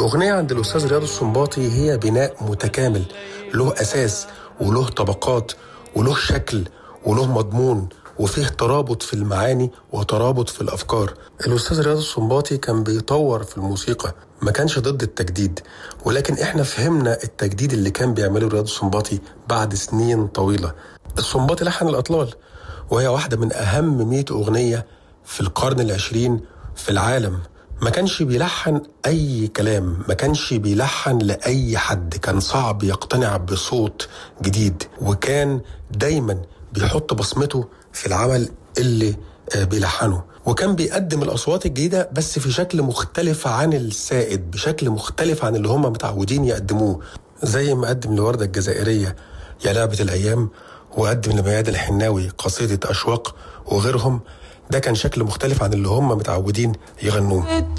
الأغنية عند الأستاذ رياض السنباطي هي بناء متكامل له أساس وله طبقات وله شكل وله مضمون وفيه ترابط في المعاني وترابط في الأفكار الأستاذ رياض السنباطي كان بيطور في الموسيقى ما كانش ضد التجديد ولكن احنا فهمنا التجديد اللي كان بيعمله رياض السنباطي بعد سنين طويلة السنباطي لحن الأطلال وهي واحدة من أهم 100 أغنية في القرن العشرين في العالم ما كانش بيلحن أي كلام ما كانش بيلحن لأي حد كان صعب يقتنع بصوت جديد وكان دايما بيحط بصمته في العمل اللي بيلحنه وكان بيقدم الأصوات الجديدة بس في شكل مختلف عن السائد بشكل مختلف عن اللي هم متعودين يقدموه زي ما قدم لوردة الجزائرية يا لعبة الأيام وقدم لمياد الحناوي قصيدة أشواق وغيرهم ده كان شكل مختلف عن اللي هم متعودين يغنوه